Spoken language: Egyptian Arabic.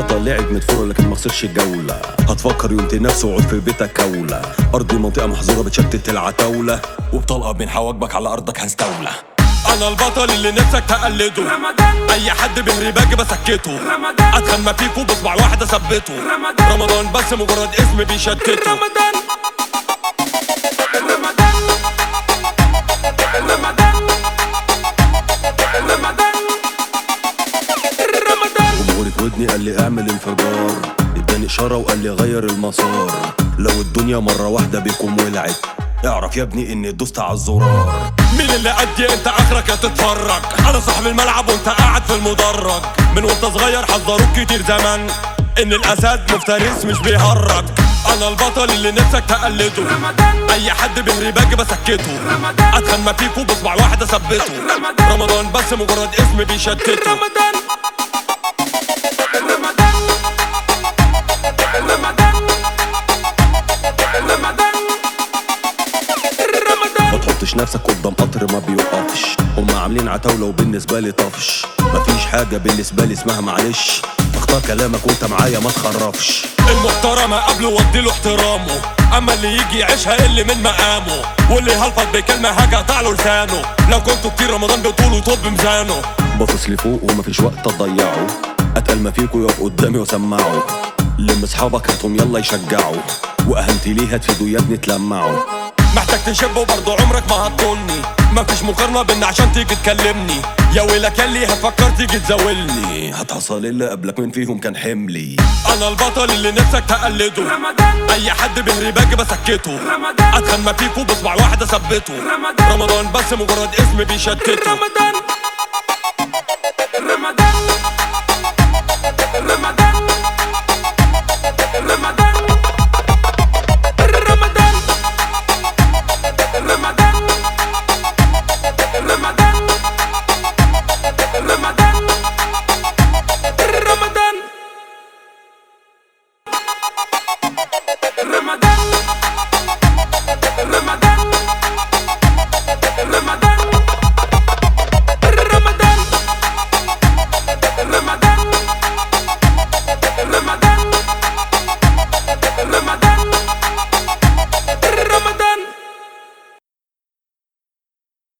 البطل لعب مدفورة لكن ما خسرش الجولة هتفكر يوم نفسه وقعد في بيتك كولة أرضي منطقة محظورة بتشتت العتاولة وبطلقة من حواجبك على أرضك هنستولى انا البطل اللي نفسك تقلده رمضان. اي حد بيهري باجي بسكته رمضان. اتخن ما فيكو بصبع واحد اثبته رمضان. رمضان بس مجرد اسم بيشتته رمضان رمضان رمضان رمضان رمضان جمهوري في ودني قال لي اعمل انفجار اداني اشاره وقال لي غير المسار لو الدنيا مره واحده بيكم ولعت اعرف يا ابني اني دوست على الزرار مين اللي قدي انت اخرك هتتفرج انا صاحب الملعب وانت قاعد في المدرج من وانت صغير حذروك كتير زمان ان الاسد مفترس مش بيهرج انا البطل اللي نفسك تقلده رمضان. اي حد بيهري باجي بسكته رمضان. اتخن ما فيكو بصبع واحد اثبته رمضان. رمضان بس مجرد اسم بيشتته رمضان رمضان رمضان رمضان ما رمضان تحطش نفسك قدام قطر ما بيوقفش هما عاملين عتاوله وبالنسبه لي طفش مفيش حاجه بالنسبه لي اسمها معلش اختار كلامك وانت معايا ما تخرفش المحترمة قبله وديله احترامه اما اللي يجي يعيشها اللي من مقامه واللي هلفت بكلمة حاجة قطع له لسانه لو كنتوا كتير رمضان بطوله طب ميزانه باصص لفوق ومفيش وقت تضيعه اتقل ما فيكوا يقف قدامي وسمعه لم اصحابك هاتهم يلا يشجعوا واهنتي ليه هتفيدوا يا ابني تلمعوا محتاج تشب وبرضه عمرك ما هتطولني مفيش مقارنة بينا عشان تيجي تكلمني يا ويلك يلي هتفكر تيجي تزاولني هتحصل اللي قبلك مين فيهم كان حملي انا البطل اللي نفسك تقلده رمضان اي حد بيهري باجي بسكته رمضان. اتخن ما فيكو بصبع واحد اثبته رمضان. رمضان بس مجرد اسم بيشتته رمضان